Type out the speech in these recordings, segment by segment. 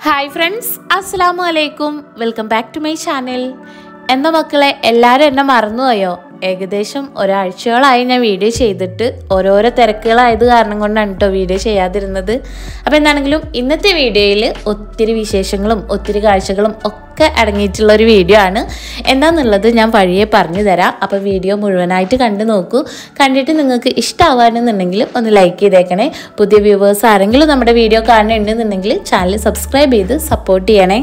Hi friends അസ്സാം വലൈക്കും welcome back to my channel എന്ന മക്കളെ എല്ലാവരും എന്നെ മറന്നുപോയോ ഏകദേശം ഒരാഴ്ചയോളായി ഞാൻ വീഡിയോ ചെയ്തിട്ട് ഓരോരോ തിരക്കുകളായത് കാരണം കൊണ്ടാണ് കേട്ടോ വീഡിയോ ചെയ്യാതിരുന്നത് അപ്പോൾ എന്താണെങ്കിലും ഇന്നത്തെ വീഡിയോയിൽ ഒത്തിരി വിശേഷങ്ങളും ഒത്തിരി കാഴ്ചകളും ഒക്കെ അടങ്ങിയിട്ടുള്ള ഒരു വീഡിയോ ആണ് എന്താണെന്നുള്ളത് ഞാൻ വഴിയെ പറഞ്ഞു തരാം അപ്പോൾ വീഡിയോ മുഴുവനായിട്ട് കണ്ടു നോക്കൂ കണ്ടിട്ട് നിങ്ങൾക്ക് ഇഷ്ടമാവാണെന്നുണ്ടെങ്കിൽ ഒന്ന് ലൈക്ക് ചെയ്തേക്കണേ പുതിയ വ്യൂവേഴ്സ് ആരെങ്കിലും നമ്മുടെ വീഡിയോ കാണുന്നുണ്ടെന്നുണ്ടെങ്കിൽ ചാനൽ സബ്സ്ക്രൈബ് ചെയ്ത് സപ്പോർട്ട് ചെയ്യണേ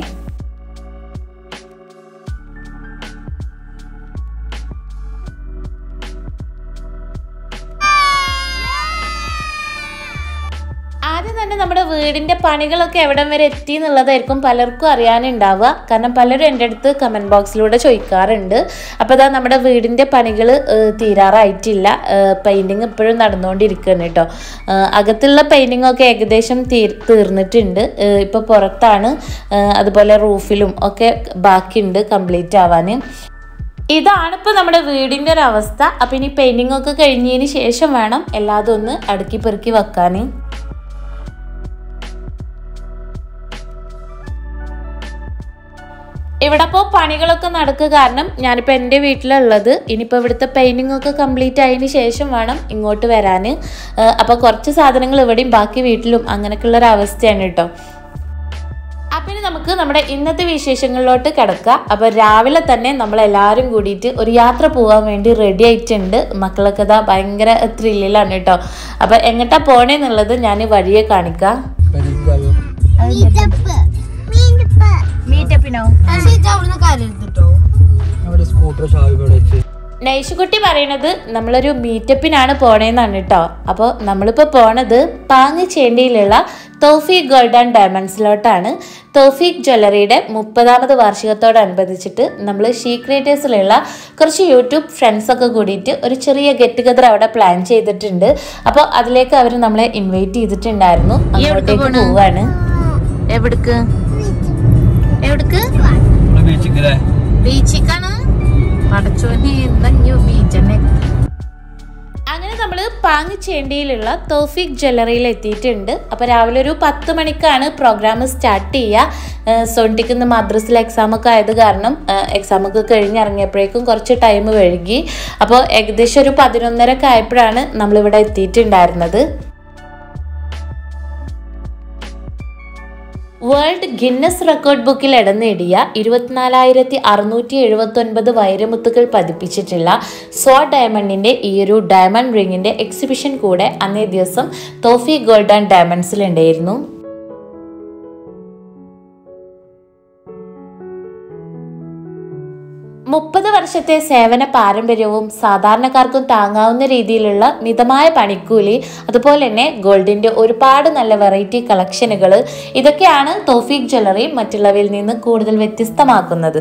ആദ്യം തന്നെ നമ്മുടെ വീടിന്റെ പണികളൊക്കെ എവിടം വരെ എത്തി എന്നുള്ളതായിരിക്കും പലർക്കും അറിയാനുണ്ടാവുക കാരണം പലരും എൻ്റെ അടുത്ത് കമൻറ്റ് ബോക്സിലൂടെ ചോദിക്കാറുണ്ട് അപ്പോൾ ഇതാ നമ്മുടെ വീടിന്റെ പണികൾ തീരാറായിട്ടില്ല പെയിൻറ്റിങ് ഇപ്പോഴും നടന്നുകൊണ്ടിരിക്കുകയാണ് കേട്ടോ ഏഹ് അകത്തുള്ള പെയിൻറ്റിംഗ് ഒക്കെ ഏകദേശം തീർ തീർന്നിട്ടുണ്ട് ഇപ്പോൾ പുറത്താണ് ഏഹ് അതുപോലെ റൂഫിലും ഒക്കെ ബാക്കിയുണ്ട് കംപ്ലീറ്റ് ആവാൻ ഇതാണ് ഇപ്പോൾ നമ്മുടെ വീടിൻ്റെ ഒരു അവസ്ഥ അപ്പം ഇനി പെയിൻറ്റിംഗ് ഒക്കെ കഴിഞ്ഞതിന് ശേഷം വേണം എല്ലാതും ഒന്ന് അടുക്കി പെറുക്കി വെക്കാൻ ഇവിടെ ഇപ്പോൾ പണികളൊക്കെ നടക്കുക കാരണം ഞാനിപ്പോൾ എൻ്റെ വീട്ടിലുള്ളത് ഇനിയിപ്പോൾ ഇവിടുത്തെ പെയിൻറ്റിംഗ് ഒക്കെ കംപ്ലീറ്റ് ആയതിന് ശേഷം വേണം ഇങ്ങോട്ട് വരാൻ അപ്പോൾ കുറച്ച് സാധനങ്ങൾ ഇവിടെയും ബാക്കി വീട്ടിലും അങ്ങനെയൊക്കെയുള്ള ഒരു അവസ്ഥയാണ് കേട്ടോ അപ്പം ഇനി നമുക്ക് നമ്മുടെ ഇന്നത്തെ വിശേഷങ്ങളിലോട്ട് കിടക്കാം അപ്പോൾ രാവിലെ തന്നെ നമ്മൾ എല്ലാവരും കൂടിയിട്ട് ഒരു യാത്ര പോകാൻ വേണ്ടി റെഡി ആയിട്ടുണ്ട് മക്കളൊക്കെ ഇതാ ഭയങ്കര ത്രില്ലിലാണ് കേട്ടോ അപ്പോൾ എങ്ങോട്ടാ പോണേന്നുള്ളത് ഞാൻ വഴിയെ കാണിക്കാം മീറ്റപ്പിനോ അവിടുന്ന് കരരുത്തിട്ടോ അവിടെ സ്കൂട്ടർ ഷാവി വെച്ച് നൈഷുകുട്ടി പറയണത് നമ്മളൊരു മീറ്റപ്പിനാണ് പോണേന്നാണ് കേട്ടോ അപ്പോൾ നമ്മളിപ്പോൾ പോണത് പാങ്ങിച്ചേണ്ടിയിലുള്ള തോഫീക് ഗോൾഡ് ആൻഡ് ഡയമണ്ട്സിലോട്ടാണ് തോഫീക് ജ്വല്ലറിയുടെ മുപ്പതാമത് വാർഷികത്തോടനുബന്ധിച്ചിട്ട് നമ്മൾ ഷീ ക്രിയേറ്റേഴ്സിലുള്ള കുറച്ച് യൂട്യൂബ് ഫ്രണ്ട്സൊക്കെ കൂടിയിട്ട് ഒരു ചെറിയ ഗെറ്റ് ടുഗദർ അവിടെ പ്ലാൻ ചെയ്തിട്ടുണ്ട് അപ്പോൾ അതിലേക്ക് അവർ നമ്മളെ ഇൻവൈറ്റ് ചെയ്തിട്ടുണ്ടായിരുന്നു അങ്ങോട്ടേക്ക് പോവാണ് എവിടക്ക് എവിടക്ക് ബീച്ചിക്കല്ലേ ബീച്ചിക്കാണ് പടച്ചോനെ എന്താ ബീച്ച് തന്നെ അങ്ങനെ നമ്മൾ പാങ്ങിച്ചേണ്ടിയിലുള്ള തോഫിക് ജ്വല്ലറിയിൽ എത്തിയിട്ടുണ്ട് അപ്പോൾ രാവിലെ ഒരു പത്ത് മണിക്കാണ് പ്രോഗ്രാം സ്റ്റാർട്ട് ചെയ്യുക സോണ്ടിക്ക് ഇന്ന് മദ്രസിൽ എക്സാമൊക്കെ ആയത് കാരണം എക്സാമൊക്കെ കഴിഞ്ഞിറങ്ങിയപ്പോഴേക്കും കുറച്ച് ടൈം വഴുകി അപ്പോൾ ഏകദേശം ഒരു പതിനൊന്നരക്കെ ആയപ്പോഴാണ് നമ്മളിവിടെ എത്തിയിട്ടുണ്ടായിരുന്നത് വേൾഡ് ഗിന്നസ് റെക്കോർഡ് ബുക്കിൽ ഇടം നേടിയ ഇരുപത്തിനാലായിരത്തി അറുന്നൂറ്റി എഴുപത്തി ഒൻപത് വൈരമുത്തുകൾ പതിപ്പിച്ചിട്ടുള്ള സ്വോ ഡയമണ്ടിന്റെ ഈ ഒരു ഡയമണ്ട് റിങ്ങിന്റെ എക്സിബിഷൻ കൂടെ അന്നേ ദിവസം തോഫി ഗോൾഡ് ആൻഡ് ഡയമണ്ട്സിൽ ഉണ്ടായിരുന്നു മുപ്പത് വർഷത്തെ സേവന പാരമ്പര്യവും സാധാരണക്കാർക്കും താങ്ങാവുന്ന രീതിയിലുള്ള മിതമായ പണിക്കൂലി അതുപോലെ തന്നെ ഗോൾഡിന്റെ ഒരുപാട് നല്ല വെറൈറ്റി കളക്ഷനുകൾ ഇതൊക്കെയാണ് തോഫീക് ജ്വല്ലറി മറ്റുള്ളവയിൽ നിന്ന് കൂടുതൽ വ്യത്യസ്തമാക്കുന്നത്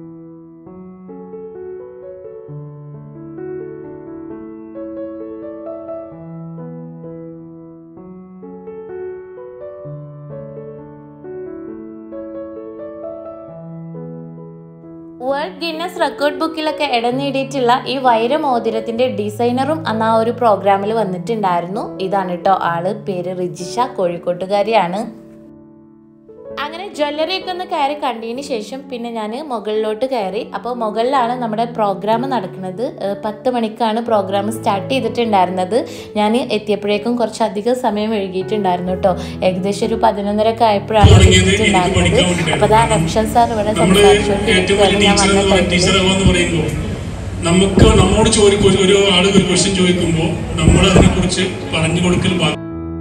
വേൾഡ് ഗിന്നസ് റെക്കോർഡ് ബുക്കിലൊക്കെ ഇടം നേടിയിട്ടുള്ള ഈ വൈരമോതിരത്തിന്റെ ഡിസൈനറും അന്ന് ആ ഒരു പ്രോഗ്രാമിൽ വന്നിട്ടുണ്ടായിരുന്നു ഇതാണ് കേട്ടോ ആള് പേര് റിജിഷ കോഴിക്കോട്ടുകാരിയാണ് അങ്ങനെ ജ്വല്ലറി ഒക്കെ ഒന്ന് കയറി കണ്ടതിന് ശേഷം പിന്നെ ഞാൻ മുകളിലോട്ട് കയറി അപ്പോൾ മുകളിലാണ് നമ്മുടെ പ്രോഗ്രാം നടക്കുന്നത് ഏഹ് പത്ത് മണിക്കാണ് പ്രോഗ്രാം സ്റ്റാർട്ട് ചെയ്തിട്ടുണ്ടായിരുന്നത് ഞാൻ എത്തിയപ്പോഴേക്കും കുറച്ചധികം സമയം വൈകിയിട്ടുണ്ടായിരുന്നു കേട്ടോ ഏകദേശം ഒരു പതിനൊന്നരക്കെ ആയപ്പോഴാണ് എത്തിയിട്ടുണ്ടായിരുന്നത് അപ്പോൾ അതാ രക്ഷൻ സാർ ഇവിടെ നമ്മള് ഏറ്റവും വലിയ സംസാരിച്ചുകൊണ്ടിരിക്കുകയാണ് ഞാൻ വന്ന ടീച്ചർ ടൈമിൽ ടീച്ചറാവാന്ന് പറയുമ്പോൾ നമുക്ക് നമ്മോട് ചോദിക്കും ഒരു- ഒരു ആള് ഒരു ക്വസ്റ്റ്യൻ ചോദിക്കുമ്പോൾ നമ്മൾ അതിനെ കുറിച്ച് പറഞ്ഞു കൊടുക്കൽ ബാ-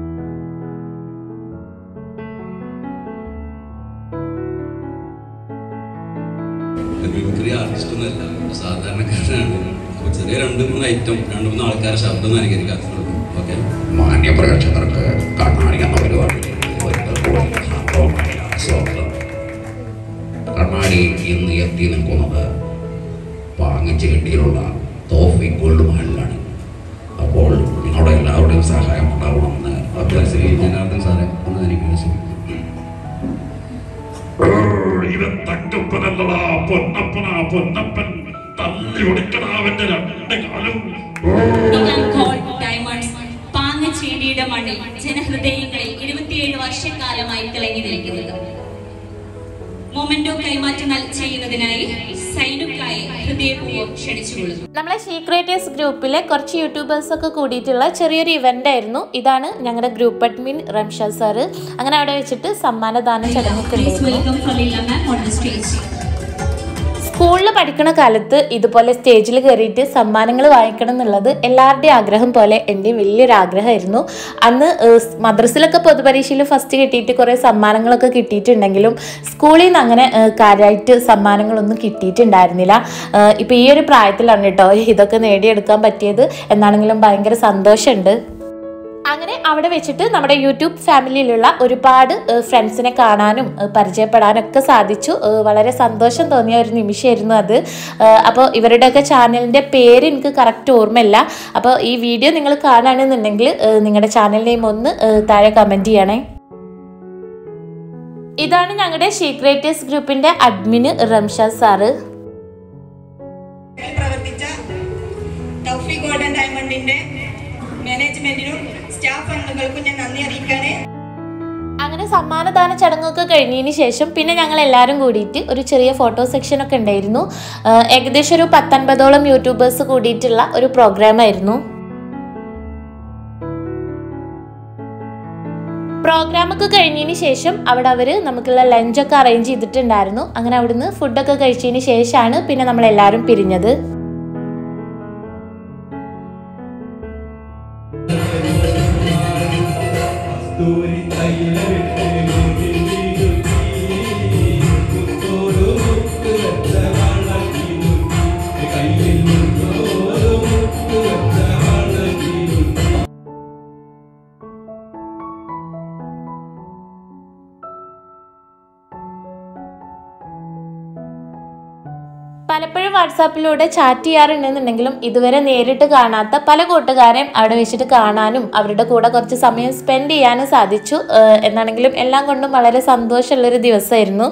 മിമിക്രി ആർട്ടിസ്റ്റ് ഒന്നല്ല സാധാരണക്കാരനാണ് അപ്പൊ ചെറിയ രണ്ട് മൂന്ന് ഐറ്റം രണ്ട് മൂന്ന് ആൾക്കാരെ ശബ്ദം അനുകരിക്കാറുള്ളൂ ഓക്കെ മാന്യപ്രേക്ഷകർക്ക് കണ്ണാടി എന്ന പരിപാടിയിൽ ഒരിക്കൽ കൂടി ഹാർദവമായ സ്വാഗതം കണ്ണാടി ഇന്ന് എത്തി നിൽക്കുന്നത് പാങ്ങിച്ചേണ്ടിയിലുള്ള തോഫി ഗോൾഡ് മഹലിലാണ് അപ്പോൾ നിങ്ങളുടെ എല്ലാവരുടെയും സഹായം ഉണ്ടാവണമെന്ന് അഭ്യർത്ഥിക്കുന്നു ജനാർദ്ദൻ സാറെ ഒന്ന് അനുഗ്രഹിച്ചു ഇവൻ തങ്കപ്പനല്ലടാ പൊന്നപ്പനാ പൊന്നപ്പൻ തല്ലി ഒടിക്കടാ അവന്റെ രണ്ട് കാലും നിങ്ങൾ ഗോൾഡ് ഡയമണ്ട്സ് പാങ്ങച്ചേണ്ടിയുടെ മണ്ണിൽ ജനഹൃദയങ്ങളിൽ ഇരുപത്തിയേഴ് വർഷക്കാലമായി തിളങ്ങി നിൽക്കുന്നത് മൊമെന്റോ കൈമാറ്റം നൽ- ചെയ്യുന്നതിനായി സൈനുക്കായെ ഹൃദയപൂർവ്വം ക്ഷണിച്ചുകൊള്ളുന്നു നമ്മളെ സീക്രേറ്റേഴ്സ് ഗ്രൂപ്പിലെ കുറച്ച് യൂട്യൂബേഴ്സ് ഒക്കെ കൂടിയിട്ടുള്ള ചെറിയൊരു ഇവന്റ് ആയിരുന്നു ഇതാണ് ഞങ്ങളുടെ ഗ്രൂപ്പ് അഡ്മിൻ റംഷ സാറ് അങ്ങനെ അവിടെ വെച്ചിട്ട് സമ്മാനദാന ചടങ്ങൊക്കെ Please ഉണ്ടായിരുന്നു welcome Falila ma'am on the stage. സ്കൂളിൽ പഠിക്കുന്ന കാലത്ത് ഇതുപോലെ സ്റ്റേജിൽ കയറിയിട്ട് സമ്മാനങ്ങൾ വാങ്ങിക്കണം എന്നുള്ളത് എല്ലാവരുടെയും ആഗ്രഹം പോലെ എൻ്റെയും വലിയൊരു ആഗ്രഹമായിരുന്നു അന്ന് ഏഹ്, മദ്രസിലൊക്കെ പൊതുപരീക്ഷയിൽ ഫസ്റ്റ് കിട്ടിയിട്ട് കുറേ സമ്മാനങ്ങളൊക്കെ കിട്ടിയിട്ടുണ്ടെങ്കിലും സ്കൂളിൽ നിന്ന് അങ്ങനെ ഏഹ്, കാര്യമായിട്ട് സമ്മാനങ്ങളൊന്നും കിട്ടിയിട്ടുണ്ടായിരുന്നില്ല ഏഹ്, ഇപ്പം ഈ ഒരു പ്രായത്തിലാണ് കേട്ടോ ഇതൊക്കെ നേടിയെടുക്കാൻ പറ്റിയത് എന്നാണെങ്കിലും ഭയങ്കര സന്തോഷമുണ്ട് അങ്ങനെ അവിടെ വെച്ചിട്ട് നമ്മുടെ യൂട്യൂബ് ഫാമിലിയിലുള്ള ഒരുപാട് ഫ്രണ്ട്സിനെ കാണാനും ഏഹ് പരിചയപ്പെടാനും ഒക്കെ സാധിച്ചു ഏഹ് വളരെ സന്തോഷം തോന്നിയ ഒരു നിമിഷമായിരുന്നു അത് അപ്പോൾ ഇവരുടെയൊക്കെ ചാനലിൻ്റെ പേര് എനിക്ക് കറക്റ്റ് ഓർമ്മയില്ല അപ്പോൾ ഈ വീഡിയോ നിങ്ങൾ കാണുകയാണെന്നുണ്ടെങ്കിൽ ഏഹ് നിങ്ങളുടെ ചാനൽ നെയിം ഒന്ന് ഏഹ് താഴെ കമൻറ്റ് ചെയ്യണേ ഇതാണ് ഞങ്ങളുടെ സീക്രേറ്റേഴ്സ് ഗ്രൂപ്പിൻ്റെ അഡ്മിന് റംഷാദ് സാറ് പ്രവർത്തിച്ച ടൗഫി ഗോൾഡൻ ഡയമണ്ടിന്റെ മാനേജ്മെന്റിനും സ്റ്റാഫ് അംഗങ്ങൾക്കും ഞാൻ നന്ദി അറിയിക്കാണ് അങ്ങനെ സമ്മാനദാന ചടങ്ങൊക്കെ കഴിഞ്ഞതിന് ശേഷം പിന്നെ ഞങ്ങൾ എല്ലാവരും കൂടിയിട്ട് ഒരു ചെറിയ ഫോട്ടോ സെക്ഷൻ ഒക്കെ ഉണ്ടായിരുന്നു ആഹ് ഏകദേശം ഒരു പത്തൊൻപതോളം യൂട്യൂബേഴ്സ് കൂടിയിട്ടുള്ള ഒരു പ്രോഗ്രാം ആയിരുന്നു പ്രോഗ്രാം ഒക്കെ കഴിഞ്ഞതിന് ശേഷം അവിടെ അവർ നമുക്കുള്ള ലഞ്ചൊക്കെ അറേഞ്ച് ചെയ്തിട്ടുണ്ടായിരുന്നു അങ്ങനെ അവിടുന്ന് ഫുഡൊക്കെ കഴിച്ചതിന് ശേഷമാണ് പിന്നെ നമ്മൾ എല്ലാവരും പിരിഞ്ഞത് പലപ്പോഴും വാട്സാപ്പിലൂടെ ചാറ്റ് ചെയ്യാറുണ്ടെന്നുണ്ടെങ്കിലും ഇതുവരെ നേരിട്ട് കാണാത്ത പല കൂട്ടുകാരെയും അവിടെ വെച്ചിട്ട് കാണാനും അവരുടെ കൂടെ കുറച്ച് സമയം സ്പെൻഡ് ചെയ്യാനും സാധിച്ചു ഏഹ് എന്നാണെങ്കിലും എല്ലാം കൊണ്ടും വളരെ സന്തോഷമുള്ളൊരു ദിവസമായിരുന്നു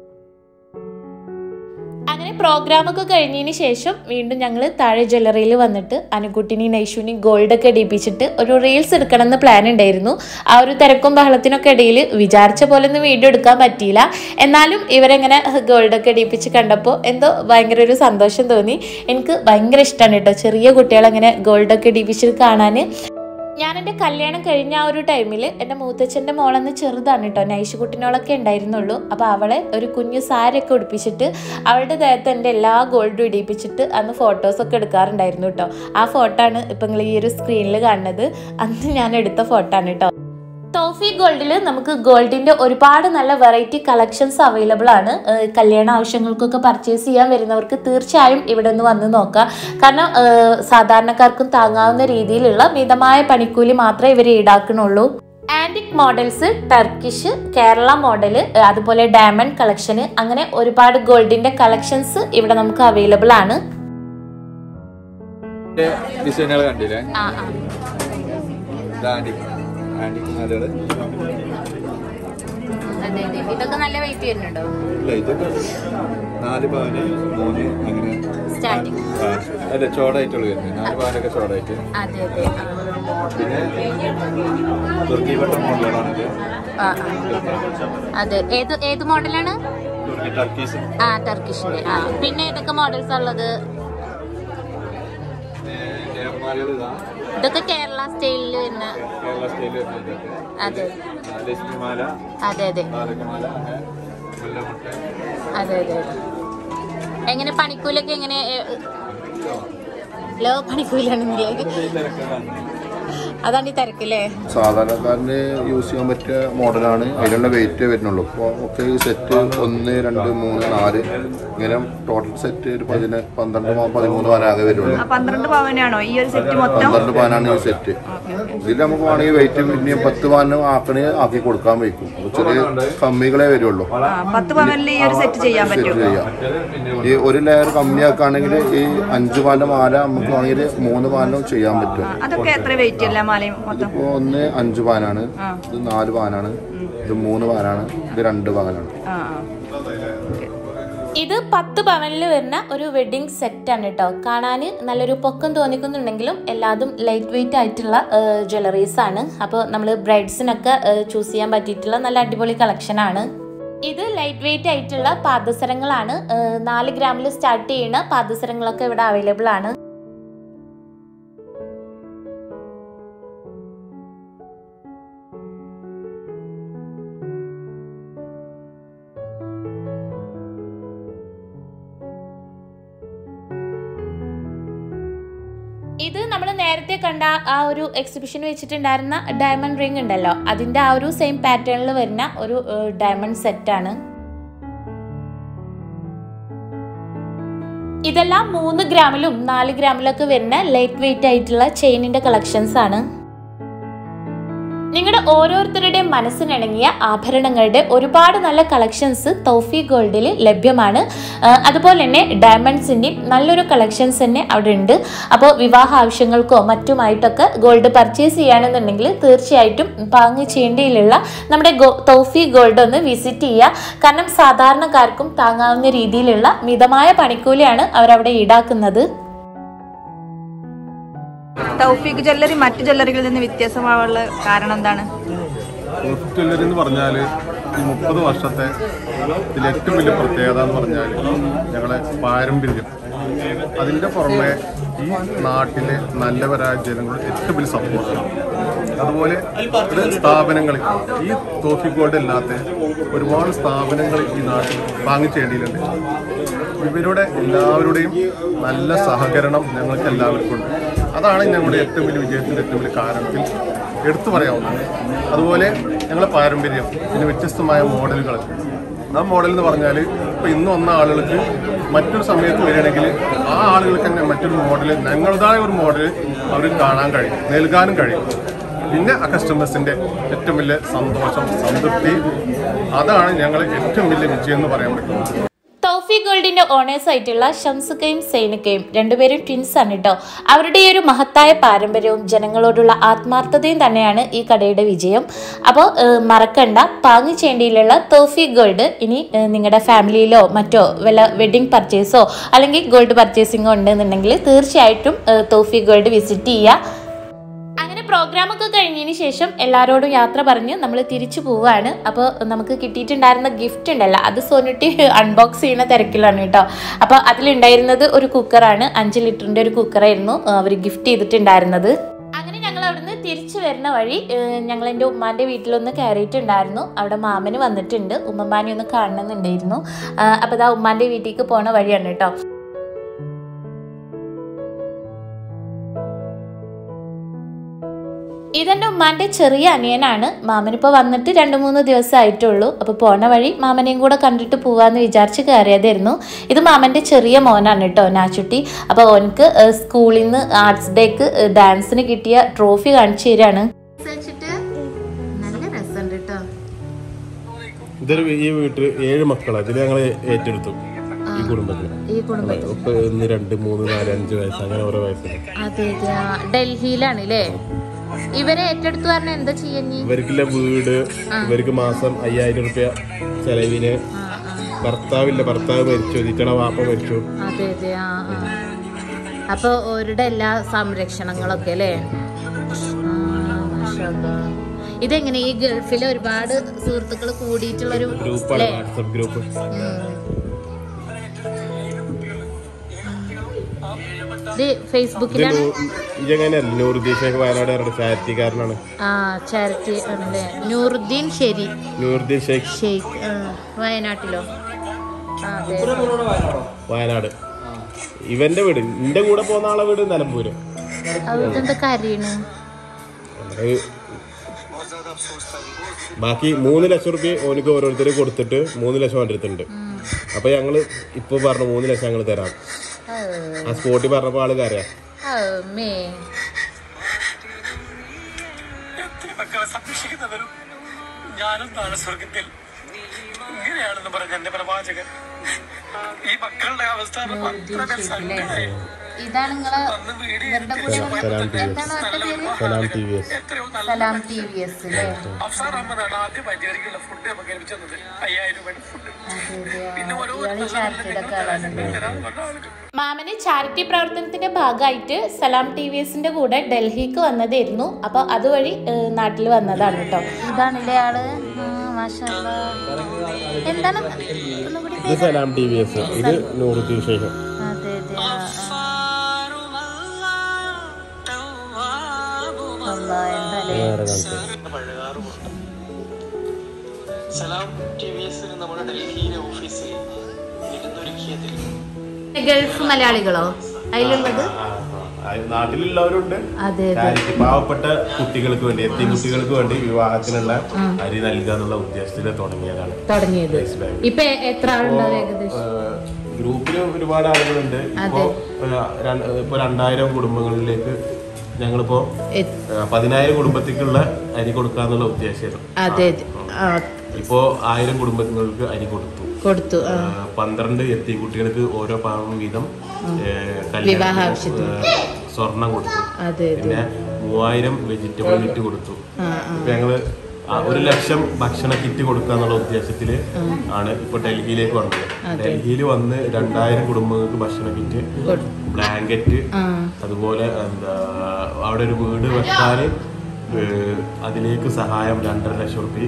അങ്ങനെ പ്രോഗ്രാമൊക്കെ കഴിഞ്ഞതിന് ശേഷം വീണ്ടും ഞങ്ങൾ താഴെ ജ്വല്ലറിയിൽ വന്നിട്ട് അനുക്കുട്ടിനി നൈഷുനി ഗോൾഡൊക്കെ ഇടിപ്പിച്ചിട്ട് ഒരു റീൽസ് എടുക്കണമെന്ന് പ്ലാൻ ഉണ്ടായിരുന്നു ആ ഒരു തിരക്കും ബഹളത്തിനൊക്കെ ഇടയിൽ വിചാരിച്ച പോലെ ഒന്നും വീഡിയോ എടുക്കാൻ പറ്റിയില്ല എന്നാലും ഇവരെങ്ങനെ ഗോൾഡൊക്കെ ഇടിപ്പിച്ച് കണ്ടപ്പോൾ എന്തോ ഭയങ്കര ഒരു സന്തോഷം തോന്നി എനിക്ക് ഭയങ്കര ഇഷ്ടമാണ് കേട്ടോ ചെറിയ കുട്ടികളങ്ങനെ ഗോൾഡൊക്കെ ഇടിപ്പിച്ചിട്ട് കാണാൻ ഞാൻ എൻ്റെ കല്യാണം കഴിഞ്ഞ ആ ഒരു ടൈമിൽ എൻ്റെ മൂത്തച്ഛൻ്റെ മോളന്ന് ചെറുതാണ് കേട്ടോ നൈഷ് കുട്ടിനോളൊക്കെ ഉണ്ടായിരുന്നുള്ളൂ അപ്പോൾ അവളെ ഒരു കുഞ്ഞു സാരിയൊക്കെ ഉടുപ്പിച്ചിട്ട് അവളുടെ ദേഹത്ത് എൻ്റെ എല്ലാ ഗോൾഡും ഇടിപ്പിച്ചിട്ട് അന്ന് ഫോട്ടോസൊക്കെ എടുക്കാറുണ്ടായിരുന്നു കേട്ടോ ആ ഫോട്ടോ ആണ് ഇപ്പം നിങ്ങൾ ഈ ഒരു സ്ക്രീനിൽ കാണുന്നത് അന്ന് ഞാൻ എടുത്ത ഫോട്ടോ ആണ് കേട്ടോ ടോഫി ഗോൾഡിൽ നമുക്ക് ഗോൾഡിൻ്റെ ഒരുപാട് നല്ല വെറൈറ്റി കളക്ഷൻസ് അവൈലബിൾ ആണ് ഏഹ് കല്യാണ ആവശ്യങ്ങൾക്കൊക്കെ പർച്ചേസ് ചെയ്യാൻ വരുന്നവർക്ക് തീർച്ചയായും ഇവിടെ ഒന്ന് വന്ന് നോക്കാം കാരണം ഏഹ് സാധാരണക്കാർക്കും താങ്ങാവുന്ന രീതിയിലുള്ള മിതമായ പണിക്കൂലി മാത്രമേ ഇവർ ഈടാക്കണുള്ളൂ antique models Turkish Kerala model അതുപോലെ ഡയമണ്ട് കളക്ഷന് അങ്ങനെ ഒരുപാട് ഗോൾഡിൻ്റെ കളക്ഷൻസ് ഇവിടെ നമുക്ക് അവൈലബിൾ ആണ് ഡിസൈനുകൾ കണ്ടില്ലേ ആ ആ ഇത് ആന്റിക് ആന്റിക് മാലകള് അതെ അതെ ഇതൊക്കെ നല്ല വെയിറ്റ് വരുന്നുണ്ടോ ഇല്ല ഇതൊക്കെ നാല് പവന് മൂന്ന് അങ്ങനെ സ്റ്റാർട്ടിങ് ആ, അല്ല ചോടായിട്ടുള്ള വരുന്നത് നാല് പവനൊക്കെ ചോടായിട്ട് അതെ അതെ പിന്നെ തുർക്കി പട്ട മോഡലുകളാണിത് ആ ആ അതെ ഏത് ഏത് മോഡലാണ് തുർക്കി ടർക്കീസ് ആ ടർക്കിഷിന്റെ ആ പിന്നെ ഏതൊക്കെ മോഡൽസ് ഉള്ളത് മാലകൾ ഇതാ ഇതൊക്കെ കേരള സ്റ്റൈലിൽ വരുന്ന കേരള സ്റ്റൈൽ വരുന്നത് ഇതൊക്കെ അതെ ലക്ഷ്മി മാല അതെ അതെ താരകമാല അങ്ങനെ മുല്ലമുട്ട അതെ അതെ അതെ എങ്ങനെ പണിക്കൂലൊക്കെ എങ്ങനെ ഏ, ലോ പണിക്കൂലാണെങ്കിൽ തിരക്കാണ് അതാണ് ഈ തിരക്കില്ലേ സാധാരണക്കാരന് യൂസ് ചെയ്യാൻ പറ്റിയ മോഡലാണ് അതിനുള്ള വെയിറ്റ് വരുന്നുള്ളൂ ഇപ്പോൾ ഒക്കെ ഈ സെറ്റ് ഒന്ന് രണ്ട് മൂന്ന് നാല് ഇങ്ങനെ ടോട്ടൽ സെറ്റ് ഒരു പതിന പന്ത്രണ്ട് പ- പതിമൂന്ന് പവനാകെ വരുള്ളൂ പന്ത്രണ്ട് പവനാണോ ഈ ഒരു സെറ്റ് മൊത്തം പന്ത്രണ്ട് പവനാണ് ഈ സെറ്റ് ഇതിൽ നമുക്ക് വേണമെങ്കിൽ വെയിറ്റ് പിന്നെ പത്ത് പവന് ആക്കണേ ആക്കി കൊടുക്കാൻ വയ്ക്കും അപ്പോൾ ചെറിയ കമ്മികളെ വരുള്ളൂ ആ, പത്ത് പവനിൽ ഈ ഒരു സെറ്റ് ചെയ്യാൻ സെറ്റ് പറ്റും ചെയ്യാം ഈ ഒരു ലെയർ കമ്മിയാക്കുകയാണെങ്കിൽ ഈ അഞ്ച് പവന്റെ മാല നമുക്ക് വേണമെങ്കിൽ മൂന്ന് പവനും ചെയ്യാൻ പറ്റും അതൊക്കെ എത്ര വെയിറ്റ് അല്ല മാലയും മൊത്തം ഇപ്പോൾ ഒന്ന് അഞ്ച് പാനാണ് ഇത് നാല് പാനാണ് ഇത് മൂന്ന് പാനാണ് ഇത് രണ്ട് പാനാണ് ആ ആ ഇത് പത്ത് പവനിൽ വരുന്ന ഒരു വെഡിങ് സെറ്റ് ആണ് കേട്ടോ കാണാൻ നല്ലൊരു പൊക്കം തോന്നിക്കുന്നുണ്ടെങ്കിലും എല്ലാതും ലൈറ്റ് വെയിറ്റ് ആയിട്ടുള്ള ജ്വല്ലറീസ് ആണ് അപ്പോൾ നമ്മൾ ബ്രൈഡ്സിനൊക്കെ ചൂസ് ചെയ്യാൻ പറ്റിയിട്ടുള്ള നല്ല അടിപൊളി കളക്ഷൻ ആണ് ഇത് ലൈറ്റ് വെയിറ്റ് ആയിട്ടുള്ള പാദസരങ്ങളാണ് ഏഹ് നാല് ഗ്രാമിൽ സ്റ്റാർട്ട് ചെയ്യുന്ന പാദസരങ്ങളൊക്കെ ഇവിടെ അവൈലബിൾ ആണ് ഇത് നമ്മൾ നേരത്തെ കണ്ട ആ ഒരു എക്സിബിഷൻ വെച്ചിട്ടുണ്ടായിരുന്ന ഡയമണ്ട് റിംഗ് ഉണ്ടല്ലോ അതിൻ്റെ ആ ഒരു സെയിം പാറ്റേണിൽ വരുന്ന ഒരു ഡയമണ്ട് സെറ്റാണ് ഇതെല്ലാം മൂന്ന് ഗ്രാമിലും നാല് ഗ്രാമിലൊക്കെ വരുന്ന ലൈറ്റ് വെയിറ്റ് ആയിട്ടുള്ള ചെയിനിന്റെ കളക്ഷൻസ് ആണ് നിങ്ങളുടെ ഓരോരുത്തരുടെയും മനസ്സിനിണങ്ങിയ ആഭരണങ്ങളുടെ ഒരുപാട് നല്ല കളക്ഷൻസ് തൗഫി ഗോൾഡിൽ ലഭ്യമാണ് ആ, അതുപോലെ തന്നെ ഡയമണ്ട്സിൻ്റെയും നല്ലൊരു കളക്ഷൻസ് തന്നെ അവിടെ ഉണ്ട് അപ്പോൾ വിവാഹ ആവശ്യങ്ങൾക്കോ മറ്റുമായിട്ടൊക്കെ ഗോൾഡ് പർച്ചേസ് ചെയ്യുകയാണെന്നുണ്ടെങ്കിൽ തീർച്ചയായിട്ടും പാങ്ങ് ചെയ്യേണ്ടിയിലുള്ള നമ്മുടെ ഗോ തൗഫി ഗോൾഡ് ഒന്ന് വിസിറ്റ് ചെയ്യുക കാരണം സാധാരണക്കാർക്കും താങ്ങാവുന്ന രീതിയിലുള്ള മിതമായ പണിക്കൂലിയാണ് അവരവിടെ ഈടാക്കുന്നത് തൗഫീഖ് ജ്വല്ലറി മറ്റു ജ്വല്ലറികളിൽ നിന്ന് വ്യത്യാസമാവാനുള്ള കാരണം എന്താണ് ഗിഫ്റ്റ് ജ്വല്ലറി എന്ന് പറഞ്ഞാൽ ഈ മുപ്പത് വർഷത്തെ ഇതിൽ ഏറ്റവും വലിയ പ്രത്യേകത എന്ന് പറഞ്ഞാൽ ഞങ്ങളെ പാരമ്പര്യം അതിൻ്റെ പുറമെ ഈ നാട്ടിലെ നല്ലവരായ ജനങ്ങളുടെ ഏറ്റവും വലിയ സപ്പോർട്ട് അതുപോലെ ഇത് സ്ഥാപനങ്ങൾ ഈ തോഫി ഗോൾഡ് അല്ലാത്ത ഒരുപാട് സ്ഥാപനങ്ങൾ ഈ നാട്ടിൽ വാങ്ങിച്ചേണ്ടിയിട്ടുണ്ട് ഇവരുടെ എല്ലാവരുടെയും നല്ല സഹകരണം ഞങ്ങൾക്ക് എല്ലാവർക്കും ഉണ്ട് അതാണ് ഞങ്ങളുടെ ഏറ്റവും വലിയ വിജയത്തിൻ്റെ ഏറ്റവും വലിയ കാരണത്തിൽ എടുത്തു പറയാവുന്നത് അതുപോലെ ഞങ്ങളുടെ പാരമ്പര്യം പിന്നെ വ്യത്യസ്തമായ മോഡലുകൾ ആ മോഡൽ എന്ന് പറഞ്ഞാൽ ഇപ്പോൾ ഇന്ന് വന്ന ആളുകൾക്ക് മറ്റൊരു സമയത്ത് വരികയാണെങ്കിൽ ആ ആളുകൾക്ക് തന്നെ മറ്റൊരു മോഡൽ ഞങ്ങളുടേതായ ഒരു മോഡൽ അവർക്ക് കാണാൻ കഴിയും നൽകാനും കഴിയും പിന്നെ ആ കസ്റ്റമേഴ്സിൻ്റെ ഏറ്റവും വലിയ സന്തോഷം സംതൃപ്തി അതാണ് ഞങ്ങൾ ഏറ്റവും വലിയ വിജയം എന്ന് പറയാൻ പറ്റുന്നത് തൗഫി ഗോൾഡിന്റെ ഓണേഴ്സ് ആയിട്ടുള്ള ഷംസുക്കയും സൈനിക്കയും രണ്ടുപേരും ട്വിൻസ് ആണ് കേട്ടോ അവരുടെ ഈ ഒരു മഹത്തായ പാരമ്പര്യവും ജനങ്ങളോടുള്ള ആത്മാർത്ഥതയും തന്നെയാണ് ഈ കടയുടെ വിജയം അപ്പോൾ മറക്കണ്ട പാങ്ങിച്ചേണ്ടിയിലുള്ള തോഫി ഗോൾഡ് ഇനി നിങ്ങളുടെ ഫാമിലിയിലോ മറ്റോ വല്ല വെഡിങ് പർച്ചേസോ അല്ലെങ്കിൽ ഗോൾഡ് പർച്ചേസിങ്ങോ ഉണ്ടെന്നുണ്ടെങ്കിൽ തീർച്ചയായിട്ടും ഏഹ്, തോഫി ഗോൾഡ് വിസിറ്റ് ചെയ്യുക അങ്ങനെ പ്രോഗ്രാം ഒക്കെ കഴിഞ്ഞതിന് ശേഷം എല്ലാവരോടും യാത്ര പറഞ്ഞ് നമ്മൾ തിരിച്ചു പോവുകയാണ് അപ്പോൾ നമുക്ക് കിട്ടിയിട്ടുണ്ടായിരുന്ന ഗിഫ്റ്റ് ഉണ്ടല്ലോ അത് സോനുട്ടി അൺബോക്സ് ചെയ്യുന്ന തിരക്കിലാണ് കേട്ടോ അപ്പോൾ അതിലുണ്ടായിരുന്നത് ഒരു കുക്കറാണ് അഞ്ച് ലിറ്ററിൻ്റെ ഒരു കുക്കറായിരുന്നു അവർ ഗിഫ്റ്റ് ചെയ്തിട്ടുണ്ടായിരുന്നത് അങ്ങനെ ഞങ്ങൾ അവിടുന്ന് തിരിച്ചു വരുന്ന വഴി ഏഹ്, ഞങ്ങൾ എൻ്റെ ഉമ്മാൻ്റെ വീട്ടിലൊന്ന് കയറിയിട്ടുണ്ടായിരുന്നു അവിടെ മാമന് വന്നിട്ടുണ്ട് ഉമ്മമാനെ ഒന്ന് കാണണമെന്നുണ്ടായിരുന്നു അപ്പോൾ ഇതാ ഉമ്മാൻ്റെ വീട്ടിലേക്ക് പോണ വഴിയാണ് കേട്ടോ ഇതെൻ്റെ ഉമ്മാൻ്റെ ചെറിയ അനിയനാണ് മാമനിപ്പോൾ വന്നിട്ട് രണ്ട് മൂന്ന് ദിവസം ആയിട്ടുള്ളൂ അപ്പോൾ പോണ വഴി മാമനെയും കൂടെ കണ്ടിട്ട് പോവാന്ന് വിചാരിച്ച് കയറിയതായിരുന്നു ഇത് മാമൻ്റെ ചെറിയ മോനാണ് കേട്ടോ നാച്ചുട്ടി അപ്പോൾ ഓനക്ക് ഏഹ്, സ്കൂളിൽ നിന്ന് ആർട്സ് ഡേക്ക് ഏഹ്, ഡാൻസിന് കിട്ടിയ ട്രോഫി കാണിച്ചു തരാണ് നല്ല രസമുണ്ട് കേട്ടോ ഇതൊരു ഈ വീട്ടിൽ ഏഴ് മക്കളാണ് ഇതിൽ ഞങ്ങൾ ഏറ്റെടുത്തു ഈ കുടുംബത്തിൽ ഈ കുടുംബത്തിൽ ഇപ്പൊ ഒന്ന് രണ്ട് മൂന്ന് നാല് അഞ്ച് വയസ്സ് അങ്ങനെ ഓരോ വയസ്സ് അതെ അതെ ആ, ഡൽഹിയിലാണ് അല്ലേ ഇവരെ ഏറ്റെടുത്തു പറഞ്ഞ എന്താ ചെയ്യുന്നീ ഇവർക്കുള്ള വീട് ഇവർക്ക് മാസം അയ്യായിരം റുപ്യ ചെലവിന് ഭർത്താവില്ല ഭർത്താവ് മരിച്ചു ഇതിറ്റണ വാപ്പ മരിച്ചു അതെ അതെ ആ ആ അപ്പൊ അവരുടെ എല്ലാ സംരക്ഷണങ്ങളൊക്കെ അല്ലേ ആ, മാഷാ അല്ലാ. ഇതെങ്ങനെ ഈ ഗൾഫിലെ ഒരുപാട് സുഹൃത്തുക്കൾ കൂടിയിട്ടുള്ളൊരു ഗ്രൂപ്പാണ് അല്ലേ വാട്സപ്പ് ഗ്രൂപ്പ് ഇത് ഫേസ്ബുക്കിലാണ് ഇതെങ്ങനെയല്ല നൂറുദ്ദീൻ ഷേഖ് വയനാട് ചാരിറ്റിക്കാരനാണ് ആ ചാരിറ്റി ആണല്ലേ നൂറുദ്ദീൻ ശരി നൂറുദ്ദീൻ ഷേഖ് ഷെയ്ഖ് ആ, വയനാട്ടിലോ ആ, അതെ വയനാട് ഇവന്റെ വീട് എന്റെ കൂടെ പോകുന്ന ആളെ വീട് നിലമ്പൂര് അതെന്താ കരയണ് അത് ബാക്കി മൂന്ന് ലക്ഷം റുപ്യ ഓനിക്ക് ഓരോരുത്തർ കൊടുത്തിട്ട് മൂന്ന് ലക്ഷം അവൻ്റെ അടുത്തുണ്ട് അപ്പൊ ഞങ്ങള് ഇപ്പൊ പറഞ്ഞു മൂന്ന് ലക്ഷം ഞങ്ങൾ തരാം ആ സ്പോട്ടിൽ പറഞ്ഞപ്പോ ആള് കരയാ അമ്മേ മക്കളെ സംരക്ഷിക്കുന്നവരും ഞാനും നാളെ സ്വർഗത്തിൽ ഇങ്ങനെയാണെന്ന് പറഞ്ഞ എന്റെ പ്രവാചകൻ ഈ മക്കളുടെ അവസ്ഥ അത്ര സങ്കടമായി. ഇതാണ് നിങ്ങളെ ഇവരുടെ കൂടെ സലാം ടി വി എന്താണ് എസ് അവരുടെ പേര് Salam T V S Salam T V S അല്ലേ അഫ്സാർ അഹമ്മദാണ് ആദ്യം പരിചരിക്കുള്ള ഫുഡ് നമുക്ക് ഏൽപ്പിച്ചു തന്നത് അയ്യായിരം രൂപയുടെ ഫുഡ് പിന്നെ ഓരോ ഇയാള് ചാരിറ്റിയുടെ ഒക്കെ ആളാണ് മാമന് ചാരിറ്റി പ്രവർത്തനത്തിന്റെ ഭാഗമായിട്ട് സലാം ടി വി എസിന്റെ കൂടെ ഡൽഹിക്ക് വന്നതായിരുന്നു അപ്പൊ അതുവഴി നാട്ടിൽ വന്നതാണ് കേട്ടോ ഇതാണല്ലേ ആള് ആ, മാഷാ അല്ലാ. എന്താണ് ഒന്നുകൂടി ഇത് സലാം ടി വി എസ് ഇത് നൂറുദ്ദീൻ ഷെയ്ഖ് അതെ അതെ ആ, ആ. അല്ലാ, എന്താല്ലേ വേറെ കാണിച്ചു സലാം ടി വി എസിന് നമ്മുടെ ഡൽഹിയിലെ ഓഫീസിൽ ഇരുന്നൊരുക്കിയതിൽ ഗൾഫ് മലയാളികളോ അതിലുള്ളത് നാട്ടിലുള്ളവരുണ്ട് അതെ അതെ ചാരിറ്റി പാവപ്പെട്ട കുട്ടികൾക്ക് വേണ്ടി എത്തി കുട്ടികൾക്ക് വേണ്ടി വിവാഹത്തിനുള്ള അരി നൽകുക എന്നുള്ള ഉദ്ദേശത്തിൽ തുടങ്ങിയതാണ് തുടങ്ങിയത് Yes, bank. ഇപ്പൊ എത്ര ആളുണ്ടാവും ഏകദേശം ഗ്രൂപ്പിൽ ഒരുപാട് ആളുകളുണ്ട് ഇപ്പോ ഏഹ്, രണ്ട്- ഇപ്പോ രണ്ടായിരം കുടുംബങ്ങളിലേക്ക് ഞങ്ങളിപ്പോ എ- ഏഹ്, പതിനായിരം കുടുംബത്തേക്കുള്ള അരി കൊടുക്കാന്നുള്ള ഉദ്ദേശമായിരുന്നു അതെ അതെ ആ, ഇപ്പോ ആയിരം കുടുംബങ്ങൾക്ക് അരി കൊടുത്തു കൊടുത്തു ആ. ഏഹ്, പന്ത്രണ്ട് എത്തി കുട്ടികൾക്ക് ഓരോ പാവം വീതം ഏഹ്, വിവാഹ കല്യാണത്തിന്, ആവശ്യത്തിന്. ഏഹ്, സ്വർണം കൊടുത്തു അതെ അതെ പിന്നെ മൂവായിരം വെജിറ്റബിൾ കിറ്റ് കൊടുത്തു ആ, ആ. ഇപ്പൊ ഞങ്ങള് ആ ഒരു ലക്ഷം ഭക്ഷണ കിറ്റ് കൊടുക്കുക എന്നുള്ള ഉദ്ദേശത്തില് ആണ് ഇപ്പൊ ഡൽഹിയിലേക്ക് വന്നത് ഡൽഹിയിൽ വന്ന് രണ്ടായിരം കുടുംബങ്ങൾക്ക് ഭക്ഷണ കിറ്റ് ബ്ലാങ്കറ്റ് ആ. അതുപോലെ എന്താ അവിടെ ഒരു വീട് വെക്കാൻ അതിലേക്ക് സഹായം രണ്ടര ലക്ഷം റുപ്യ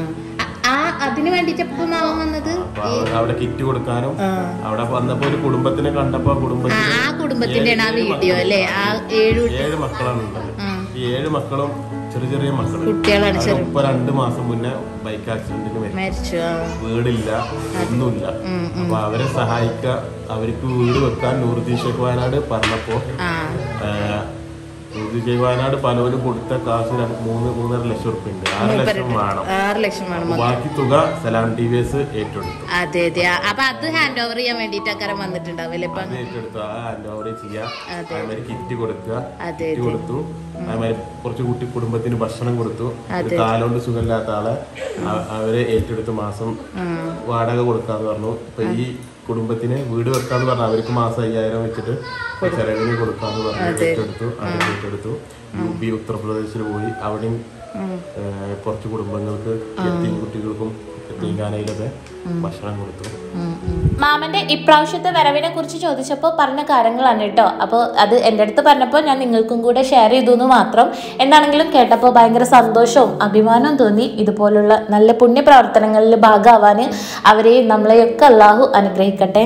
ആ അതിന് വേണ്ടിട്ട് എപ്പം മാവൻ വന്നത് അപ്പൊ അവ- അവിടെ കിറ്റ് കൊടുക്കാനും അവിടെ വന്നപ്പോ ഒരു കുടുംബത്തിനെ കണ്ടപ്പോ ആ ആ കുടുംബത്തിന് ആ കുടുംബത്തിന്റെയാണ് ആ വീഡിയോ അല്ലേ ആ ഏഴു കുട്ടി- ഏഴ് മക്കളാണ് ഉള്ളത് ഈ ഏഴ് മക്കളും ചെറിയ ചെറിയ മക്കള് കുട്ടികളാണ് അവര് ചെറിയ- ഇപ്പൊ രണ്ട് മാസം മുന്നേ ബൈക്ക് ആക്സിഡന്റിന് മരിച്ചു മരിച്ചു ആ. വീടില്ല ഒന്നുമില്ല അപ്പൊ അവരെ സഹായിക്ക അവർക്ക് വീട് വെക്കാൻ നൂറുദ്ദീൻ ഷേഖ് വയനാട് പറഞ്ഞപ്പോ ആ ഏഹ്, നൂറുദ്ദീൻ ഷേഖ് വയനാട് പലവരും കൊടുത്ത കാശ് രണ്ട് മൂന്ന് മൂന്നര ലക്ഷം റുപ്യ ഉണ്ട് ആറ് ലക്ഷം വേണം ആറ് ലക്ഷം വേണം അപ്പൊ ബാക്കി തുക സലാം ടി വി എസ് ഏറ്റെടുത്തു അതെ അതെ ആ, അപ്പൊ അത് ഹാൻഡ് ഓവർ ചെയ്യാൻ വേണ്ടിട്ട് അക്കാരം വന്നിട്ടുണ്ടാവില്ലേ ഇപ്പൊ അത് ഏറ്റെടുത്തു ആ ഹാൻഡ് ഓവർ ചെയ്യാ അതെ. അതേമാതിരി കിറ്റ് കൊടുക്കുക അതെ, കിറ്റ് കൊടുത്തു അതേമാതിരി കുറച്ച് കുട്ടി കുടുംബത്തിന് ഭക്ഷണം കൊടുത്തു ഒരു അതെ. കാലുകൊണ്ട് സുഖമില്ലാത്ത ആളെ അ- അവരെ ഏറ്റെടുത്ത് മാസം വാടക കൊടുക്കാന്ന് പറഞ്ഞു ഇപ്പൊ ഈ കുടുംബത്തിന് വീട് വെക്കാന്ന് പറഞ്ഞു അവർക്ക് മാസം അയ്യായിരം വെച്ചിട്ട് ചെലവിന് കൊടുക്കാന്ന് പറഞ്ഞു ഏറ്റെടുത്തു അത് ഏറ്റെടുത്തു യു പി ഉത്തർപ്രദേശിൽ പോയി അവിടെയും ഏഹ്, കുറച്ച് കുടുംബങ്ങൾക്ക് എത്തിയും കുട്ടികൾക്കും എത്തിങ്കാനയിലൊക്കെ ഭക്ഷണം കൊടുത്തു മാമന്റെ ഇപ്രാവശ്യത്തെ വരവിനെ കുറിച്ച് ചോദിച്ചപ്പോൾ പറഞ്ഞ കാര്യങ്ങളാണ് കേട്ടോ അപ്പോൾ അത് എൻ്റെ അടുത്ത് പറഞ്ഞപ്പോൾ ഞാൻ നിങ്ങൾക്കും കൂടെ ഷെയർ ചെയ്തു എന്ന് മാത്രം എന്താണെങ്കിലും കേട്ടപ്പോൾ ഭയങ്കര സന്തോഷവും അഭിമാനവും തോന്നി ഇതുപോലുള്ള നല്ല പുണ്യ പ്രവർത്തനങ്ങളിൽ ഭാഗമാവാൻ അവരെയും നമ്മളെയൊക്കെ അള്ളാഹു അനുഗ്രഹിക്കട്ടെ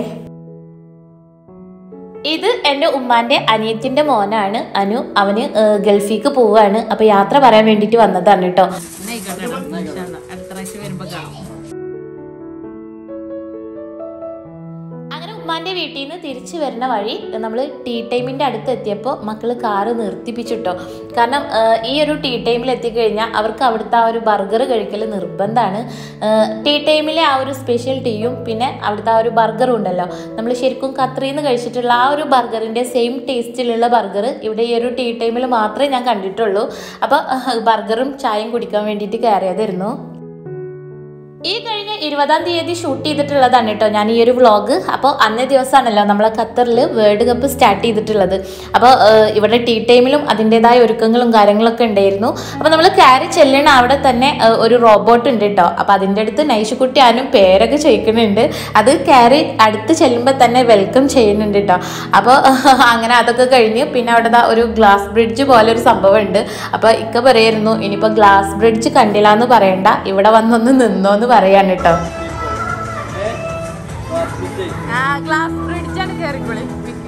ഇത് എൻ്റെ ഉമ്മാന്റെ അനിയത്തിന്റെ മോനാണ് അനു അവന് ഏഹ്, ഗൾഫിക്ക് പോവാണ് അപ്പൊ യാത്ര പറയാൻ വേണ്ടിയിട്ട് വന്നതാണ് കേട്ടോ അടുത്ത പ്രാവശ്യം വരുമ്പോ കാണാം അങ്ങനെ ഉമ്മാന്റെ വീട്ടിൽ നിന്ന് തിരിച്ചു വരുന്ന വഴി നമ്മൾ ടീ ടൈമിന്റെ അടുത്ത് എത്തിയപ്പോൾ മക്കൾ കാറ് നിർത്തിപ്പിച്ചിട്ടോ കാരണം ആ, ഈ ഒരു ടീ ടൈമിൽ എത്തിക്കഴിഞ്ഞാൽ അവർക്ക് അവിടുത്തെ ആ ഒരു ബർഗർ കഴിക്കൽ നിർബന്ധമാണ് ടീ ടൈമിലെ ആ ഒരു സ്പെഷ്യൽ ടീയും പിന്നെ അവിടുത്തെ ആ ഒരു ബർഗറും ഉണ്ടല്ലോ നമ്മൾ ശരിക്കും ഖത്രിന്ന് കഴിച്ചിട്ടുള്ള ആ ഒരു ബർഗറിന്റെ സെയിം ടേസ്റ്റിലുള്ള ബർഗർ ഇവിടെ ഈ ഒരു ടീ ടൈമിൽ മാത്രമേ ഞാൻ കണ്ടിട്ടുള്ളൂ അപ്പോൾ ബർഗറും ചായയും കുടിക്കാൻ വേണ്ടിയിട്ട് കയറിയതായിരുന്നു ഈ കഴിഞ്ഞ ഇരുപതാം തീയതി ഷൂട്ട് ചെയ്തിട്ടുള്ളതാണ് കേട്ടോ ഞാൻ ഈ ഒരു വ്ളോഗ് അപ്പോൾ അന്നേ ദിവസമാണല്ലോ നമ്മളെ ഖത്തറിൽ വേൾഡ് കപ്പ് സ്റ്റാർട്ട് ചെയ്തിട്ടുള്ളത് അപ്പോൾ ഇവിടെ ടീ ടൈമിലും അതിൻ്റെതായ ഒരുക്കങ്ങളും കാര്യങ്ങളൊക്കെ ഉണ്ടായിരുന്നു അപ്പോൾ നമ്മൾ കയറി ചെല്ലണ അവിടെ തന്നെ ഏഹ്, ഒരു റോബോട്ട് ഉണ്ട് കേട്ടോ അപ്പോൾ അതിൻ്റെ അടുത്ത് നൈഷുക്കുട്ടി ആനും പേരൊക്കെ ചോദിക്കുന്നുണ്ട് അത് കയറി അടുത്ത് ചെല്ലുമ്പോൾ തന്നെ വെൽക്കം ചെയ്യുന്നുണ്ട് കേട്ടോ അപ്പോൾ അങ്ങനെ അതൊക്കെ കഴിഞ്ഞ് പിന്നെ അവിടെ ദാ ഒരു ഗ്ലാസ് ബ്രിഡ്ജ് പോലെ ഒരു സംഭവം ഉണ്ട് അപ്പോൾ ഇക്ക പറയായിരുന്നു ഇനിയിപ്പോൾ ഗ്ലാസ് ബ്രിഡ്ജ് കണ്ടില്ല എന്ന് പറയണ്ട ഇവിടെ വന്നൊന്ന് നിന്നോ എന്ന് പറയാൻ കേട്ടോ ഗ്ലാസ് ബ്രിഡ്ജാണ് കയറിക്കോളി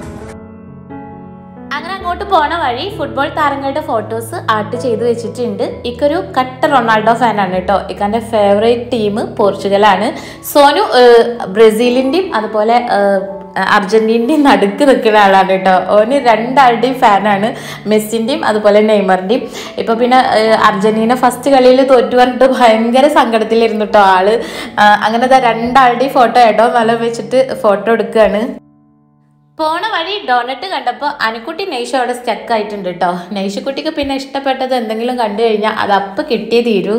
അങ്ങനെ അങ്ങോട്ട് പോണ വഴി ഫുട്ബോൾ താരങ്ങളുടെ ഫോട്ടോസ് ആർട്ട് ചെയ്ത് വെച്ചിട്ടുണ്ട് ഇക്കൊരു കട്ട റൊണാൾഡോ ഫാനാണ് കേട്ടോ ഇക്കാൻ്റെ ഫേവറേറ്റ് ടീം പോർച്ചുഗലാണ് സോനു ഏഹ്, ബ്രസീലിൻ്റെയും അതുപോലെ ഏഹ്, അർജന്റീനയുടെയും നടുക്ക് നിൽക്കുന്ന ആളാണ് കേട്ടോ ഓന് രണ്ടാളുടെയും ഫാനാണ് മെസ്സിൻ്റെയും അതുപോലെ നെയ്മറിൻ്റെയും ഇപ്പോൾ പിന്നെ ഏഹ്, അർജന്റീന ഫസ്റ്റ് കളിയിൽ തോറ്റു പറഞ്ഞിട്ട് ഭയങ്കര സങ്കടത്തിലിരുന്നു കേട്ടോ ആള് ആ, അങ്ങനെ ദാ രണ്ടാളുടെയും ഫോട്ടോ ഇടോ നിലം വെച്ചിട്ട് ഫോട്ടോ എടുക്കുകയാണ് പോണ വഴി ഡോണറ്റ് കണ്ടപ്പോൾ അനുക്കുട്ടി നെയ്ഷ് അവിടെ സ്റ്റക്ക് ആയിട്ടുണ്ട് കേട്ടോ നെയ്ഷുക്കുട്ടിക്ക് പിന്നെ ഇഷ്ടപ്പെട്ടത് എന്തെങ്കിലും കണ്ടു കഴിഞ്ഞാൽ അത് അപ്പം കിട്ടിയേ തീരൂ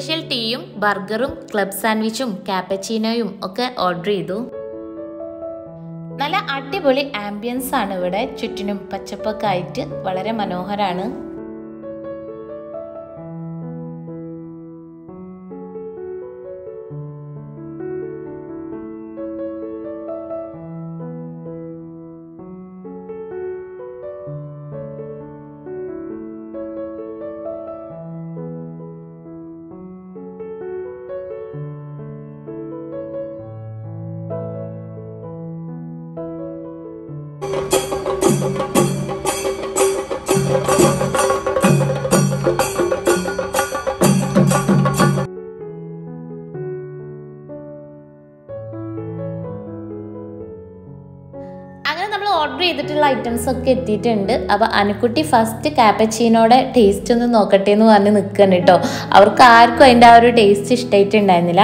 സ്പെഷ്യൽ ടീയും ബർഗറും ക്ലബ് സാൻഡ്വിച്ചും കാപ്പച്ചീനോയും ഒക്കെ ഓർഡർ ചെയ്തു നല്ല അടിപൊളി ആംബിയൻസ് ആണ് ഇവിടെ ചുറ്റിനും പച്ചപ്പൊക്കെ ആയിട്ട് വളരെ മനോഹരമാണ് അങ്ങനെ നമ്മൾ ഓർഡർ ചെയ്തിട്ടുള്ള ഐറ്റംസ് ഒക്കെ എത്തിയിട്ടുണ്ട് അപ്പോൾ അനുക്കുട്ടി ഫസ്റ്റ് കാപ്പച്ചീനോടെ ടേസ്റ്റ് ഒന്ന് നോക്കട്ടെ എന്ന് പറഞ്ഞ് നിൽക്കണം കേട്ടോ അവർക്ക് ആർക്കും അതിൻ്റെ ആ ഒരു ടേസ്റ്റ് ഇഷ്ടമായിട്ടുണ്ടായിരുന്നില്ല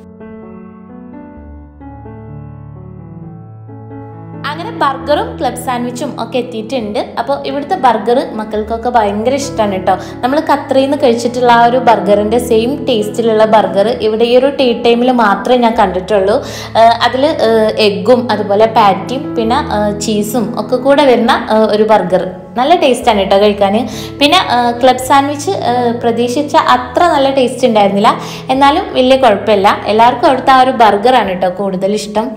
അങ്ങനെ ബർഗറും ക്ലബ് സാൻഡ്വിച്ചും ഒക്കെ എത്തിയിട്ടുണ്ട് അപ്പോൾ ഇവിടുത്തെ ബർഗർ മക്കൾക്കൊക്കെ ഭയങ്കര ഇഷ്ടമാണ് കേട്ടോ നമ്മൾ ഖത്തറിൽ നിന്ന് കഴിച്ചിട്ടുള്ള ആ ഒരു ബർഗറിൻ്റെ സെയിം ടേസ്റ്റിലുള്ള ബർഗർ ഇവിടെ ഈ ഒരു ടീ ടൈമിൽ മാത്രമേ ഞാൻ കണ്ടിട്ടുള്ളൂ അതിൽ എഗ്ഗും അതുപോലെ പാറ്റിയും പിന്നെ ചീസും ഒക്കെ കൂടെ വരുന്ന ആ, ഒരു ബർഗർ നല്ല ടേസ്റ്റാണ് കേട്ടോ കഴിക്കാൻ പിന്നെ ക്ലബ് സാൻഡ്വിച്ച് പ്രതീക്ഷിച്ച അത്ര നല്ല ടേസ്റ്റ് ഉണ്ടായിരുന്നില്ല എന്നാലും വലിയ കുഴപ്പമില്ല എല്ലാവർക്കും അവിടുത്തെ ആ ഒരു ബർഗറാണ് കേട്ടോ കൂടുതൽ ഇഷ്ടം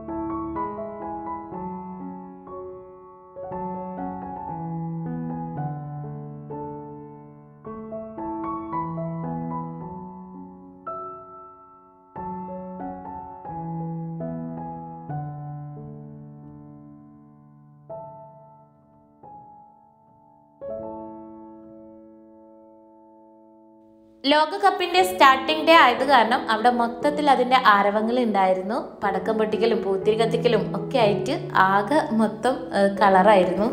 ലോകകപ്പിന്റെ സ്റ്റാർട്ടിംഗ് ഡേ ആയത് കാരണം അവിടെ മൊത്തത്തിൽ അതിന്റെ ആരവങ്ങൾ ഉണ്ടായിരുന്നു പടക്കം പൊട്ടിക്കലും പൂത്തിരി കത്തിക്കലും ഒക്കെ ആയിട്ട് ആകെ മൊത്തം കളറായിരുന്നു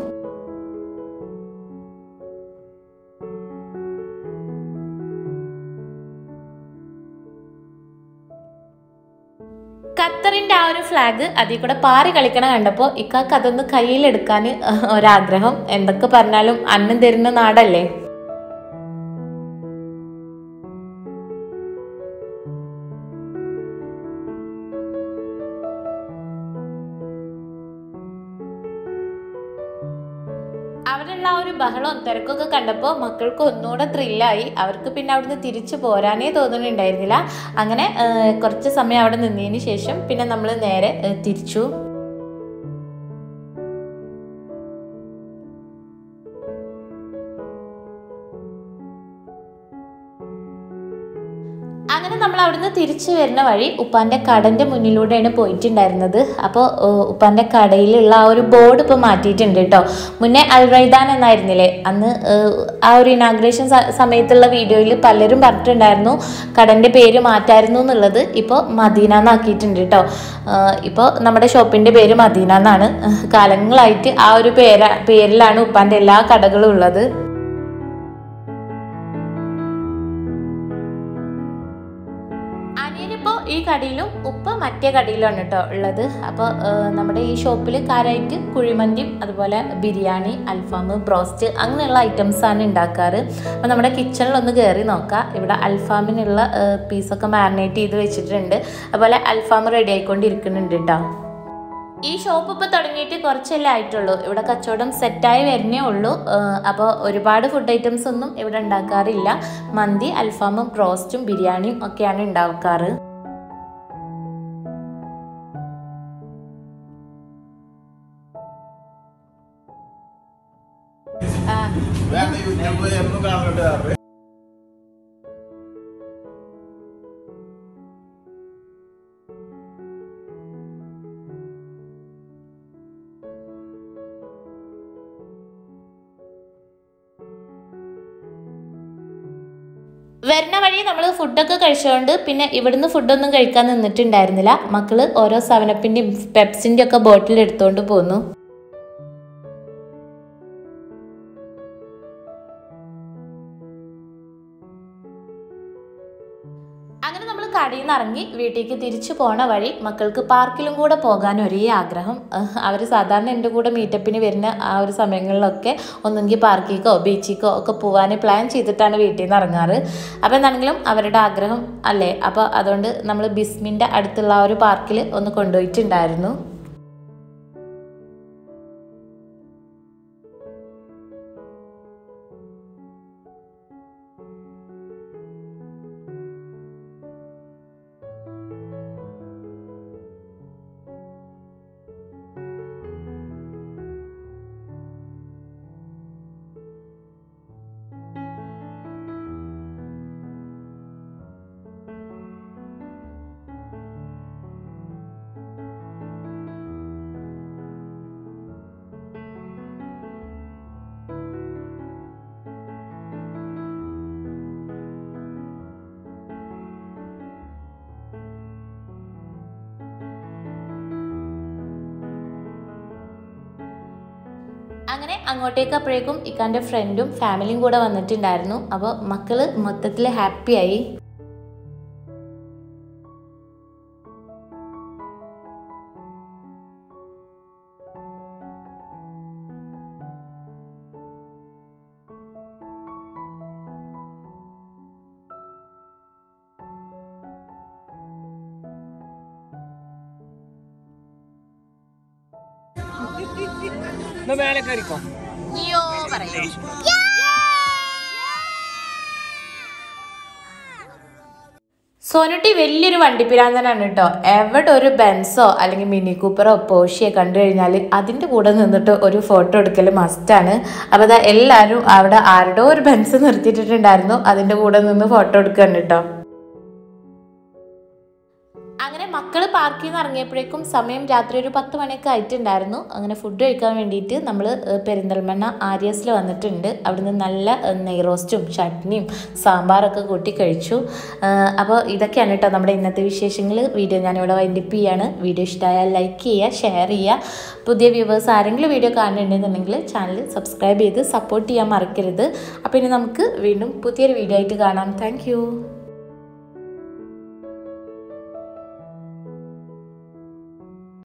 ഖത്തറിന്റെ ആ ഒരു ഫ്ലാഗ് അതിൽ കൂടെ പാറി കളിക്കണ കണ്ടപ്പോൾ ഇക്കാക്ക് അതൊന്ന് കയ്യിലെടുക്കാൻ ഒരാഗ്രഹം എന്തൊക്കെ പറഞ്ഞാലും അന്നം തരുന്ന നാടല്ലേ അവരുള്ള ആ ഒരു ബഹളവും തിരക്കൊക്കെ കണ്ടപ്പോൾ മക്കൾക്ക് ഒന്നുകൂടെ ത്രില്ലായി അവർക്ക് പിന്നെ അവിടുന്ന് തിരിച്ചു പോരാനേ തോന്നുന്നുണ്ടായിരുന്നില്ല അങ്ങനെ ആ, കുറച്ച് സമയം അവിടെ നിന്നതിന് ശേഷം പിന്നെ നമ്മൾ നേരെ ആ, തിരിച്ചു അങ്ങനെ നമ്മൾ അവിടുന്ന് തിരിച്ചു വരുന്ന വഴി ഉപ്പാന്റെ കടന്റെ മുന്നിലൂടെയാണ് പോയിട്ടുണ്ടായിരുന്നത് അപ്പോൾ ഉപ്പാന്റെ കടയിലുള്ള ആ ഒരു ബോർഡ് ഇപ്പോൾ മാറ്റിയിട്ടുണ്ട് കേട്ടോ മുന്നേ അൽറൈദാൻ എന്നായിരുന്നില്ലേ അന്ന് ഏഹ്, ആ ഒരു ഇനാഗ്രേഷൻ സമയത്തുള്ള വീഡിയോയിൽ പലരും പറഞ്ഞിട്ടുണ്ടായിരുന്നു കടന്റെ പേര് മാറ്റായിരുന്നു എന്നുള്ളത് ഇപ്പോൾ മദീന എന്നാക്കിയിട്ടുണ്ട് കേട്ടോ ഇപ്പോൾ നമ്മുടെ ഷോപ്പിന്റെ പേര് മദീന എന്നാണ് കാലങ്ങളായിട്ട് ആ ഒരു പേര പേരിലാണ് ഉപ്പാന്റെ എല്ലാ കടകളും ഉള്ളത് അനിയനിപ്പോൾ ഈ കടയിലും ഉപ്പ മറ്റേ കടയിലാണ് കേട്ടോ ഉള്ളത് അപ്പോൾ നമ്മുടെ ഈ ഷോപ്പിൽ കാര്യമായിട്ട് കുഴിമന്തിയും അതുപോലെ ബിരിയാണി അൽഫാം ബ്രോസ്റ്റ് അങ്ങനെയുള്ള ഐറ്റംസ് ആണ് ഉണ്ടാക്കാറ് അപ്പോൾ നമ്മുടെ കിച്ചണിലൊന്ന് കയറി നോക്കാം ഇവിടെ അൽഫാമിനുള്ള പീസൊക്കെ മാരിനേറ്റ് ചെയ്ത് വെച്ചിട്ടുണ്ട് അതുപോലെ അൽഫാം റെഡി ആയിക്കൊണ്ടിരിക്കുന്നുണ്ട് കേട്ടോ ഈ ഷോപ്പ് ഇപ്പോൾ തുടങ്ങിയിട്ട് കുറച്ചല്ലേ ആയിട്ടുള്ളൂ ഇവിടെ കച്ചവടം സെറ്റായി വരുന്നേ ഉള്ളൂ അപ്പോൾ ഒരുപാട് ഫുഡ് ഐറ്റംസ് ഒന്നും ഇവിടെ ഉണ്ടാക്കാറില്ല മന്തി അൽഫാമും ബ്രോസ്റ്റും ബിരിയാണിയും ഒക്കെയാണ് ഉണ്ടാക്കാറ് വരുന്ന വഴി നമ്മൾ ഫുഡൊക്കെ കഴിച്ചുകൊണ്ട് പിന്നെ ഇവിടുന്ന് ഫുഡൊന്നും കഴിക്കാൻ നിന്നിട്ടുണ്ടായിരുന്നില്ല മക്കള് ഓരോ സെവനപ്പിൻ്റെയും പെപ്സിൻ്റെ ഒക്കെ ബോട്ടിൽ എടുത്തുകൊണ്ട് പോന്നു അങ്ങനെ നമ്മൾ കടയിൽ നിന്ന് ഇറങ്ങി വീട്ടിലേക്ക് തിരിച്ചു പോണ വഴി മക്കൾക്ക് പാർക്കിലും കൂടെ പോകാൻ ഒരേ ആഗ്രഹം അവർ സാധാരണ എൻ്റെ കൂടെ മീറ്റപ്പിന് വരുന്ന ആ ഒരു സമയങ്ങളിലൊക്കെ ഒന്നെങ്കിൽ പാർക്കിലേക്കോ ബീച്ചിലേക്കോ ഒക്കെ പോകാൻ പ്ലാൻ ചെയ്തിട്ടാണ് വീട്ടിൽ നിന്ന് ഇറങ്ങാറ് അപ്പോൾ എന്താണെങ്കിലും അവരുടെ ആഗ്രഹം അല്ലേ അപ്പോൾ അതുകൊണ്ട് നമ്മൾ ബിസ്മിൻ്റെ അടുത്തുള്ള ആ ഒരു പാർക്കിൽ ഒന്ന് കൊണ്ടുപോയിട്ടുണ്ടായിരുന്നു അങ്ങനെ അങ്ങോട്ടേക്ക് അപ്പോഴേക്കും ഇക്കാൻ്റെ ഫ്രണ്ടും ഫാമിലിയും കൂടെ വന്നിട്ടുണ്ടായിരുന്നു അപ്പോൾ മക്കൾ മൊത്തത്തിൽ ഹാപ്പിയായി മേലെ കയറിക്കോ അയ്യോ പറയൂ സോനുട്ടി വലിയൊരു വണ്ടിപ്പിരാന്തനാണ് കേട്ടോ എവിടെ ഒരു ബെൻസോ അല്ലെങ്കിൽ മിനി കൂപ്പറോ പോഷിയോ കണ്ടു കഴിഞ്ഞാൽ അതിൻ്റെ കൂടെ നിന്നിട്ട് ഒരു ഫോട്ടോ എടുക്കൽ മസ്റ്റാണ് അപ്പോൾ അതാ എല്ലാവരും അവിടെ ആരുടെയോ ഒരു ബെൻസ് നിർത്തിയിട്ടുണ്ടായിരുന്നു അതിൻ്റെ കൂടെ നിന്ന് ഫോട്ടോ എടുക്കുകയാണ് കേട്ടോ അങ്ങനെ മക്കൾ പാർക്കിൽ നിന്ന് ഇറങ്ങിയപ്പോഴേക്കും സമയം രാത്രി ഒരു പത്ത് മണിയൊക്കെ ആയിട്ടുണ്ടായിരുന്നു അങ്ങനെ ഫുഡ് കഴിക്കാൻ വേണ്ടിയിട്ട് നമ്മൾ പെരിന്തൽമണ്ണ ആര്യസിൽ വന്നിട്ടുണ്ട് അവിടുന്ന് നല്ല ഏഹ്, നെയ് റോസ്റ്റും ചട്നിയും സാമ്പാറൊക്കെ കൂട്ടി കഴിച്ചു ഏഹ്, അപ്പോൾ ഇതൊക്കെയാണ് കേട്ടോ നമ്മുടെ ഇന്നത്തെ വിശേഷങ്ങൾ വീഡിയോ ഞാനിവിടെ വൈൻഡിപ്പ് ചെയ്യാണ് വീഡിയോ ഇഷ്ടമായാൽ ലൈക്ക് ചെയ്യുക ഷെയർ ചെയ്യുക പുതിയ വ്യൂവേഴ്സ് ആരെങ്കിലും വീഡിയോ കാണുന്നുണ്ടെന്നുണ്ടെങ്കിൽ ചാനൽ സബ്സ്ക്രൈബ് ചെയ്ത് സപ്പോർട്ട് ചെയ്യാൻ മറക്കരുത് അപ്പോൾ ഇനി നമുക്ക് വീണ്ടും പുതിയൊരു വീഡിയോ ആയിട്ട് കാണാം താങ്ക്